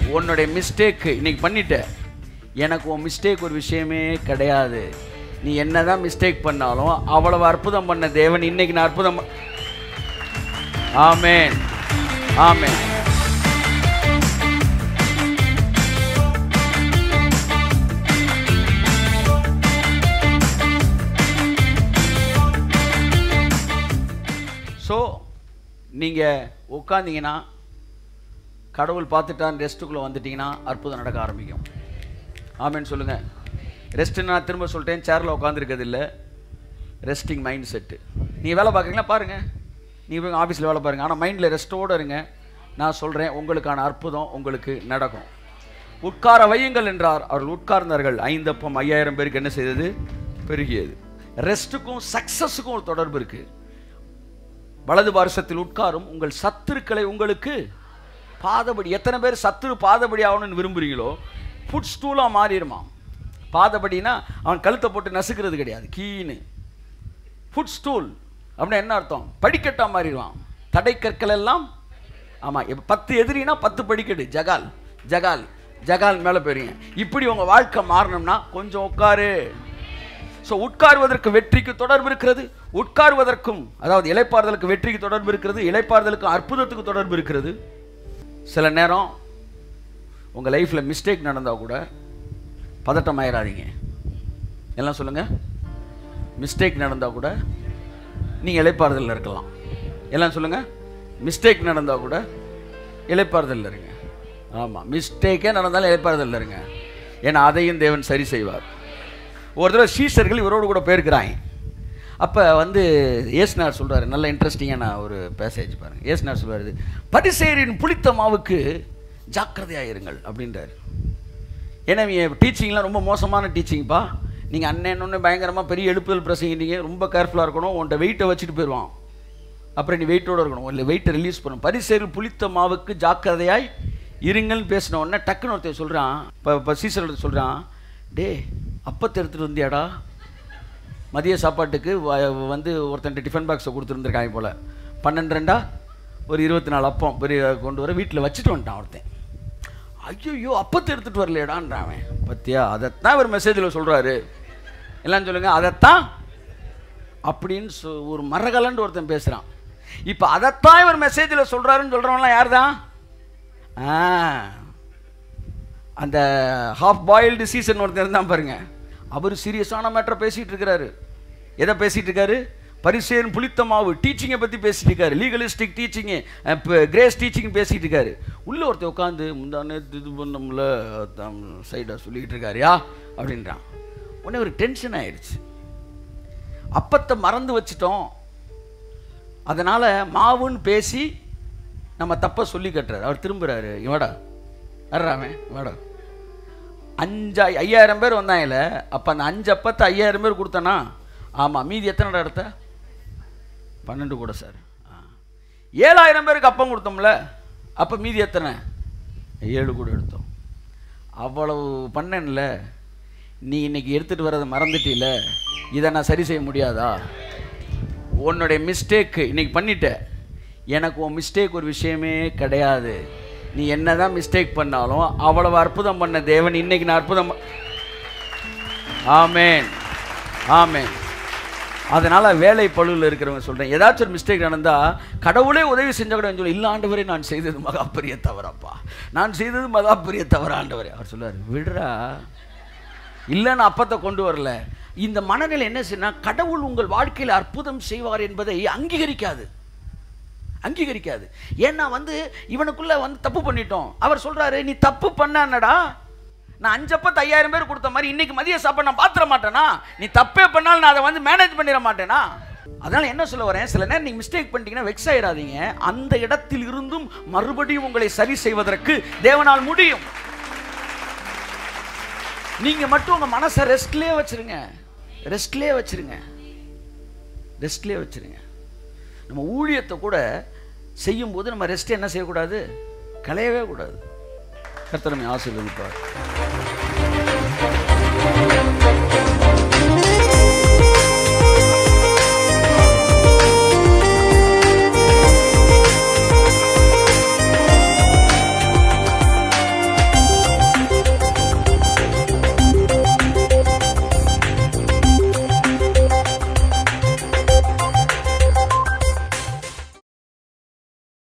உன்னுடைய மிஸ்டேக் இன்னைக்கு பண்ணிட்ட எனக்கு உன் மிஸ்டேக் ஒரு விஷயமே கிடையாது நீ என்னதான் மிஸ்டேக் பண்ணாலும் அவ்வளவு அற்புதம் பண்ண தேவன் இன்னைக்கு நான் அற்புதம் ப- ஆமென் ஆமென் ஸோ நீங்கள் உட்காந்தீங்கன்னா கடவுள் பார்த்துட்டான் ரெஸ்ட்டுக்குள்ளே வந்துட்டீங்கன்னா அற்புதம் நடக்க ஆரம்பிக்கும் ஆமென்னு சொல்லுங்கள் ரெஸ்ட்டு நான் திரும்ப சொல்லிட்டேன் சேரில் உட்காந்துருக்கிறது இல்லை ரெஸ்டிங் மைண்ட் செட்டு நீ வேலை பார்க்குறீங்களா பாருங்கள் நீ போய் ஆஃபீஸில் வேலை பாருங்கள் ஆனால் மைண்டில் ரெஸ்ட்டோடு இருங்க நான் சொல்கிறேன் உங்களுக்கான அற்புதம் உங்களுக்கு நடக்கும் உட்கார வையுங்கள் என்றார் அவர்கள் உட்கார்ந்தார்கள் ஐந்தப்பம் ஐயாயிரம் பேருக்கு என்ன செய்தது பெருகியது ரெஸ்ட்டுக்கும் சக்ஸஸுக்கும் ஒரு தொடர்பு இருக்குது வலது பாரசத்தில் உட்காரும் உங்கள் சத்துருக்களை உங்களுக்கு பாதபடி எத்தனை பேர் சத்துரு பாதபடி ஆகணும்னு விரும்புறீங்களோ ஃபுட் ஸ்டூலாக மாறிடுமா பாதபடினா அவன் கழுத்தை போட்டு நசுக்கிறது கிடையாது கீன்னு ஃபுட் ஸ்டூல் அப்படின்னா என்ன அர்த்தம் படிக்கட்டா மாறிடுவான் தடை கற்கள் எல்லாம் ஆமாம் இப்போ பத்து எதிரினா பத்து படிக்கட்டு ஜகால் ஜகால் ஜகால் மேலே போயிருங்க இப்படி உங்கள் வாழ்க்கை மாறணும்னா கொஞ்சம் உட்காரு ஸோ உட்காருவதற்கு வெற்றிக்கு தொடர்பு இருக்கிறது உட்காருவதற்கும் அதாவது இலைப்பாறுதலுக்கு வெற்றிக்கு தொடர்பு இருக்கிறது இலைப்பாறுதலுக்கு அற்புதத்துக்கு தொடர்பு இருக்கிறது சில நேரம் உங்கள் லைஃப்பில் மிஸ்டேக் நடந்தால் கூட பதட்டம் ஆயிடாதீங்க எல்லாம் சொல்லுங்கள் மிஸ்டேக் நடந்தால் கூட நீங்கள் இலைப்பாறுதலில் இருக்கலாம் எல்லாம் சொல்லுங்கள் மிஸ்டேக் நடந்தால் கூட இலைப்பாறுதலில் இருங்க ஆமாம் மிஸ்டேக்கே நடந்தாலும் இலைப்பாறுதலில் இருங்க ஏன்னா அதையும் தேவன் சரி செய்வார் ஒரு தடவை சீஷர்கள் இவரோடு கூட போயிருக்கிறாங்க அப்போ வந்து ஏசுனார் சொல்றாரு நல்ல இன்ட்ரெஸ்டிங்கான ஒரு பேசேஜ் பாருங்க ஏசுனார் சொல்றாரு பரிசேரின் புளித்த மாவுக்கு ஜாக்கிரதையாக இருங்கள் அப்படின்றாரு ஏன்னா டீச்சிங்லாம் ரொம்ப மோசமான டீச்சிங்ப்பா நீங்கள் அண்ணன் ஒன்று பயங்கரமாக பெரிய எழுப்புதல் பிரசங்கிட்டீங்க ரொம்ப கேர்ஃபுல்லாக இருக்கணும் உன்ட்ட வெயிட்டை வச்சுட்டு போயிடுவான் அப்புறம் நீ வெயிட்டோட இருக்கணும் இல்லை வெயிட்டை ரிலீஸ் பண்ணணும் பரிசேரில் புளித்த மாவுக்கு ஜாக்கிரதையாய் இருங்கள்னு பேசின உடனே டக்குன்னு ஒருத்தன் சொல்கிறான் இப்போ இப்போ சீசர் சொல்கிறான் டே அப்பத்தை எடுத்துகிட்டு வந்தியாடா மதிய சாப்பாட்டுக்கு வ- வந்து ஒருத்தன் டிஃபன் பாக்ஸை கொடுத்துருந்துருக்காங்க போல் பன்னெண்டு ரெண்டா ஒரு இருபத்தி நாலு அப்பம் பெரிய கொண்டு வர வீட்டில் வச்சுட்டு வந்துட்டான் ஒருத்தன் ஐயோ அப்பத்தை எடுத்துகிட்டு வரலையடான்றான் அவன் பத்தியா அதைத்தான் இவர் மெசேஜில் சொல்கிறாரு எல்லாம் சொல்லுங்கள் அதைத்தான் அப்படின்னு சொ ஒரு மரகலன்னு ஒருத்தன் பேசுகிறான் இப்போ அதைத்தான் இவர் மெசேஜில் சொல்கிறாருன்னு சொல்கிறவன்லாம் யார் தான் ஆ அந்த ஹாஃப் பாயில்டு சீசன் ஒருத்தர் இருந்தான் பாருங்க அவர் சீரியஸான மேட்டரை பேசிகிட்டு இருக்கிறாரு எதை பேசிகிட்டு இருக்காரு பரிசேன் புளித்த மாவு டீச்சிங்கை பற்றி பேசிட்டு இருக்காரு லீகலிஸ்டிக் டீச்சிங்கு கிரேஸ் டீச்சிங் பேசிகிட்டு இருக்காரு உள்ள ஒருத்தர் உட்காந்து முந்தானே இது பண்ணோம்ல சைடாக சொல்லிக்கிட்டு இருக்காருயா அப்படின்றான் உடனே ஒரு டென்ஷன் ஆயிடுச்சு அப்பத்தை மறந்து வச்சிட்டோம் அதனால் மாவுன்னு பேசி நம்ம தப்பை சொல்லி கட்டுறாரு அவர் திரும்புறாரு இவடா வர்றாமே வாடா அஞ்சா ஐயாயிரம் பேர் வந்தாங்கல்ல அப்போ அந்த அஞ்சு அப்பத்தை ஐயாயிரம் பேர் கொடுத்தனா ஆமாம் மீதி எத்தனை இடத்த பன்னெண்டு கூட சார் ஆ. ஏழாயிரம் பேருக்கு அப்பம் கொடுத்தோம்ல அப்போ மீதி எத்தனை ஏழு கூட எடுத்தோம் அவ்வளவு பண்ணேன்ல நீ இன்னைக்கு எடுத்துகிட்டு வர்றதை மறந்துட்டீல இதை நான் சரி செய்ய முடியாதா உன்னுடைய மிஸ்டேக் இன்னைக்கு பண்ணிட்ட எனக்கு உன் மிஸ்டேக் ஒரு விஷயமே கிடையாது நீ என்னதான் மிஸ்டேக் பண்ணாலும் அவ்வளவு அற்புதம் பண்ண தேவன் இன்னைக்கு நான் அற்புதம் ப- ஆமென் ஆமென் அதனால வேலை பழுவில் இருக்கிறவங்க சொல்றேன் ஏதாச்சும் ஒரு மிஸ்டேக் நடந்தா கடவுளே உதவி செஞ்ச கூட சொல்லி இல்ல ஆண்டவரே நான் செய்தது மகா பெரிய தவறப்பா நான் செய்தது மகா பெரிய தவறு ஆண்டவரே அவர் சொல்லுவார் விடுறா இல்லை நான் அப்பத்தை கொண்டு வரல இந்த மனநிலை என்ன செய்யணும் கடவுள் உங்கள் வாழ்க்கையில் அற்புதம் செய்வார் என்பதை அங்கீகரிக்காது அங்கீகரிக்காது ஏன்னா வந்து இவனுக்குள்ள வந்து தப்பு பண்ணிட்டோம் அவர் சொல்றாரு நீ தப்பு பண்ணானடா நான் அஞ்சப்பத்து ஐயாயிரம் பேர் கொடுத்த மாதிரி இன்னைக்கு மதிய சாப்பாடு நான் பாத்திர மாட்டேனா நீ தப்பே பண்ணாலும் நான் அதை வந்து மேனேஜ் பண்ணிட மாட்டேனா அதனால என்ன சொல்ல வரேன் சில நேரம் நீங்க மிஸ்டேக் பண்ணிட்டீங்கன்னா வெக்ஸ் ஆயிடாதீங்க அந்த இடத்தில் இருந்தும் மறுபடியும் உங்களை சரி செய்வதற்கு தேவனால் முடியும் நீங்க மட்டும் உங்க மனசை ரெஸ்ட்லயே வச்சிருங்க ரெஸ்ட்லயே வச்சிருங்க ரெஸ்ட்லயே வச்சிருங்க நம்ம ஊழியத்தை கூட செய்யும்போது நம்ம ரெஸ்ட் என்ன செய்யக்கூடாது களையவே கூடாது கர்த்தர் நம்மை ஆசீர்வதிப்பார்